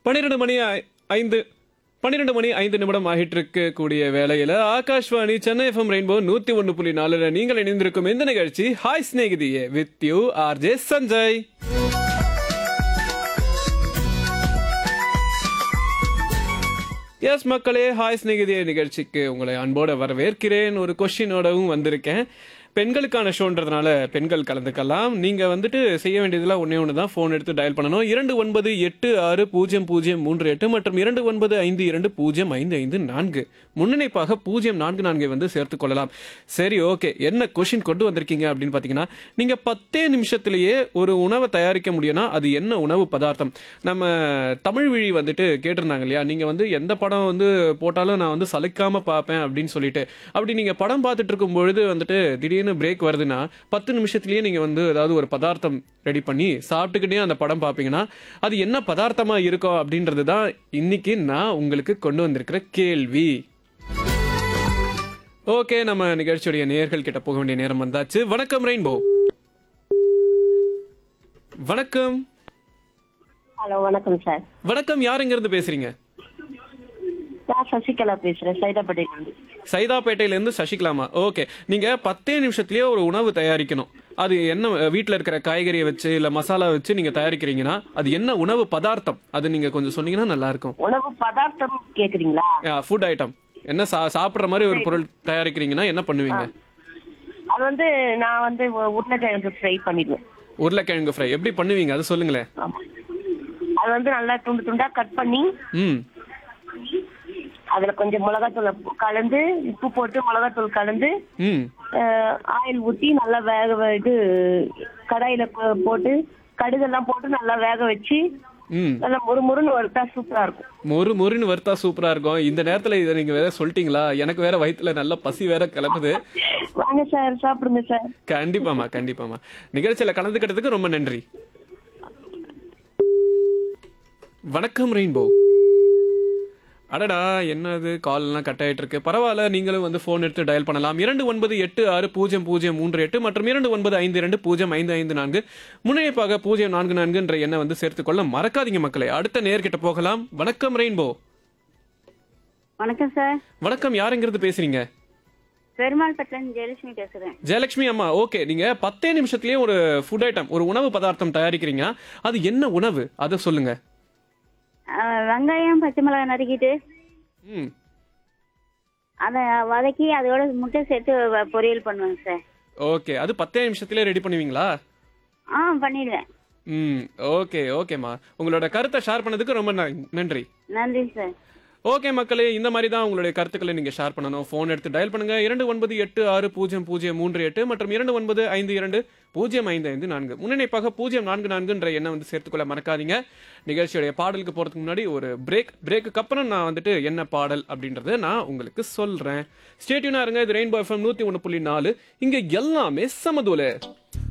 பன்னிரெண்டு மணி ஐ- ஐந்து பன்னிரெண்டு மணி ஐந்து நிமிடம் ஆகிட்டு இருக்கக்கூடிய வேளையில ஆகாஷ்வாணி சென்னை எஃப்எம் ரெயின்போ நூத்தி ஒன்று புள்ளி நாலுல நீங்கள் இணைந்திருக்கும் இந்த நிகழ்ச்சி ஹாய் ஸ்நேகிதியே with you RJ Sanjay S மக்களே ஹாய் ஸ்நேகிதிய நிகழ்ச்சிக்கு உங்களை அன்போடு வரவேற்கிறேன் ஒரு கொஷினோடவும் வந்திருக்கேன் பெண்களுக்கான ஷோன்றதுனால பெண்கள் கலந்துக்கலாம் நீங்க வந்துட்டு செய்ய வேண்டியதுல ஒன்னே ஒன்று தான் ஃபோன் எடுத்து டயல் பண்ணணும் இரண்டு ஒன்பது எட்டு ஆறு பூஜ்ஜியம் பூஜ்ஜியம் மூன்று எட்டு மற்றும் இரண்டு ஒன்பது ஐந்து இரண்டு பூஜ்ஜியம் ஐந்து ஐந்து நான்கு முன்னிணைப்பாக பூஜ்ஜியம் நான்கு நான்கை வந்து சேர்த்துக் கொள்ளலாம் சரி ஓகே என்ன கொஷின் கொண்டு வந்திருக்கீங்க அப்படின்னு பார்த்தீங்கன்னா நீங்க பத்தே நிமிஷத்திலேயே ஒரு உணவை தயாரிக்க முடியும்னா அது என்ன உணவு பதார்த்தம் நம்ம தமிழ் விழி வந்துட்டு கேட்டிருந்தாங்க இல்லையா நீங்க வந்து எந்த படம் வந்து போட்டாலும் நான் வந்து சலிக்காம பார்ப்பேன் அப்படின்னு சொல்லிட்டு அப்படி நீங்க படம் பார்த்துட்டு இருக்கும் பொழுது வந்துட்டு திடீர்னு பிரேக் வருதுன்னா பத்து நிமிஷத்துலயே நீங்க வந்து ஏதாவது ஒரு பதார்த்தம் ரெடி பண்ணி சாப்பிட்டுக்கிட்டே அந்த படம் பார்ப்பீங்கன்னா அது என்ன பதார்த்தமா இருக்கும் அப்படின்றது தான் இன்னைக்கு நான் உங்களுக்கு கொண்டு வந்திருக்கிற கேள்வி ஓகே நம்ம நிகழ்ச்சியுடைய நேயர்கள் கிட்ட போக வேண்டிய நேரம் வந்தாச்சு வணக்கம் ரெயின்போ வணக்கம் ஹலோ வணக்கம் சார் வணக்கம் யார் எங்க இருந்து பேசுறீங்க நான் சசிகலா பேசுறேன் சைதாப்பேட்டையிலிருந்து சைதாப்பேட்டையில இருந்து சசிகலாமா ஓகே நீங்க பத்தே நிமிஷத்துலயே ஒரு உணவு தயாரிக்கணும் அது என்ன வீட்ல இருக்கிற காய்கறியை வச்சு இல்ல மசாலா வச்சு நீங்க தயாரிக்கிறீங்கன்னா அது என்ன உணவு பதார்த்தம் அது நீங்க கொஞ்சம் சொன்னீங்கன்னா நல்லா இருக்கும் உணவு பதார்த்தம் கேக்குறீங்களா ஃபுட் ஐட்டம் என்ன சா சாப்பிடுற மாதிரி ஒரு பொருள் தயாரிக்கிறீங்கன்னா என்ன பண்ணுவீங்க அது வந்து நான் வந்து உ- உருளைக்கிழங்கு ஃப்ரை பண்ணிடுவேன் உருளைக்கிழங்கு ஃப்ரை எப்படி பண்ணுவீங்க அது சொல்லுங்களேன் ஆமா அது வந்து நல்லா துண்டு துண்டா கட் பண்ணி ம் அதுல கொஞ்சம் மிளகாத்தூள் கலந்து உப்பு போட்டு மிளகாத்தூள் கலந்து ம் ஆயில் ஊத்தி நல்லா வேக வ- இது கடாயில போ- போட்டு கடுகெல்லாம் போட்டு நல்லா வேக வச்சு ம் நல்லா முறுமுறுன்னு வறுத்தா சூப்பரா இருக்கும் மொறு மொறுன்னு வறுத்தா சூப்பரா இருக்கும் இந்த நேரத்துல இதை நீங்க வேற சொல்லிட்டீங்களா எனக்கு வேற வயித்துல நல்ல பசி வேற கிளப்புது வாங்க சார் சாப்பிடுங்க சார் கண்டிப்பாமா கண்டிப்பாமா நிகழ்ச்சியில கலந்துக்கிட்டதுக்கு ரொம்ப நன்றி வணக்கம் ரெயின்போ அடடா என்னது கால் எல்லாம் கட் ஆயிட்டு இருக்கு பரவாயில்ல நீங்களும் வந்து போன் எடுத்து டயல் பண்ணலாம் இரண்டு ஒன்பது எட்டு ஆறு பூஜ்ஜியம் பூஜ்ஜியம் மூன்று எட்டு மற்றும் இரண்டு ஒன்பது ஐந்து இரண்டு பூஜ்ஜியம் ஐந்து ஐந்து நான்கு முன்னிணைப்பாக பூஜ்ஜியம் நான்கு நான்கு என்ற எண்ணை வந்து சேர்த்துக்கொள்ள மறக்காதீங்க மக்களே அடுத்த நேர்கிட்ட போகலாம் வணக்கம் ரெயின்போ வணக்கம் சார் வணக்கம் யாருங்கிறது பேசுறீங்க பெருமாள் பட்டன் ஜெயலட்சுமி பேசுறேன் ஜெயலட்சுமி அம்மா ஓகே நீங்க பத்தே நிமிஷத்துலயே ஒரு ஃபுட் ஐட்டம் ஒரு உணவு பதார்த்தம் தயாரிக்கிறீங்கன்னா அது என்ன உணவு அதை சொல்லுங்க அஹ், வெங்காயம் பச்சை மிளகாய் நறுக்கிட்டு ம் அதை வதக்கி அதோட முட்டை சேர்த்து வ- பொரியல் பண்ணுவேங்க சார் ஓகே அது பத்தே நிமிஷத்துலயே ரெடி பண்ணுவீங்களா ஆ பண்ணிடுவேன் ம் ஓகே ஓகேம்மா உங்களோட கருத்தை ஷேர் பண்ணதுக்கு ரொம்ப ந- நன்றி நன்றி சார் ஓகே மக்களே இந்த மாதிரி தான் உங்களுடைய கருத்துக்களை நீங்க ஷேர் பண்ணணும் ஃபோன் எடுத்து டயல் பண்ணுங்க இரண்டு ஒன்பது எட்டு ஆறு பூஜ்ஜியம் பூஜ்ஜியம் மூன்று எட்டு மற்றும் இரண்டு ஒன்பது ஐந்து இரண்டு பூஜ்ஜியம் ஐந்து ஐந்து நான்கு முன்னிணைப்பாக பூஜ்ஜியம் நான்கு நான்குன்ற எண்ணை வந்து சேர்த்துக்கொள்ள மறக்காதீங்க நிகழ்ச்சியுடைய பாடலுக்கு போறதுக்கு முன்னாடி ஒரு பிரேக் பிரேக்குக்கு அப்புறம் நான் வந்துட்டு என்ன பாடல் அப்படின்றத நான் உங்களுக்கு சொல்றேன் ஸ்டேட்யூனா இருங்க இது ரெயின்போ எஃப்எம் நூத்தி ஒன்று புள்ளி நாலு இங்க எல்லாமே சமதூல